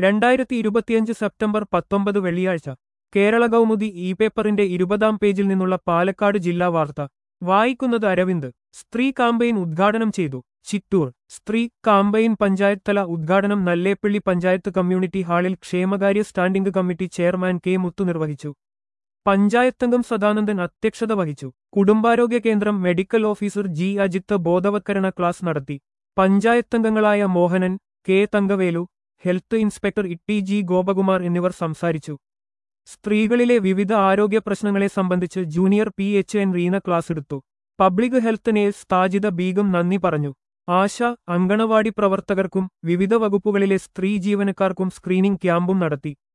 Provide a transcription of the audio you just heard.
രണ്ടായിരത്തി ഇരുപത്തിയഞ്ച് സെപ്റ്റംബർ പത്തൊമ്പത് വെള്ളിയാഴ്ച കേരള കൗമുദി ഇ പേപ്പറിന്റെ ഇരുപതാം പേജിൽ നിന്നുള്ള പാലക്കാട് ജില്ലാ വാർത്ത വായിക്കുന്നത് അരവിന്ദ് സ്ത്രീ കാമ്പയിൻ ഉദ്ഘാടനം ചെയ്തു ചിറ്റൂർ സ്ത്രീ കാമ്പയിൻ പഞ്ചായത്ത് തല ഉദ്ഘാടനം നല്ലേപ്പള്ളി പഞ്ചായത്ത് കമ്മ്യൂണിറ്റി ഹാളിൽ ക്ഷേമകാര്യ standing committee chairman K Muthu നിർവഹിച്ചു പഞ്ചായത്തംഗം സദാനന്ദൻ അധ്യക്ഷത വഹിച്ചു കുടുംബാരോഗ്യ കേന്ദ്രം മെഡിക്കൽ ഓഫീസർ ജി അജിത്ത് ബോധവത്കരണ ക്ലാസ് നടത്തി പഞ്ചായത്തംഗങ്ങളായ Mohanan K Thangavelu health inspector Itty G Gopakumar എന്നിവർ സംസാരിച്ചു സ്ത്രീകളിലെ വിവിധ ആരോഗ്യ പ്രശ്നങ്ങളെ സംബന്ധിച്ച് junior P H N Reena class എടുത്തു public health nurse Thajida Beegum നന്ദി പറഞ്ഞു ആശ അങ്കണവാടി പ്രവർത്തകർക്കും വിവിധ വകുപ്പുകളിലെ സ്ത്രീ ജീവനക്കാർക്കും സ്ക്രീനിംഗ് ക്യാമ്പും നടത്തി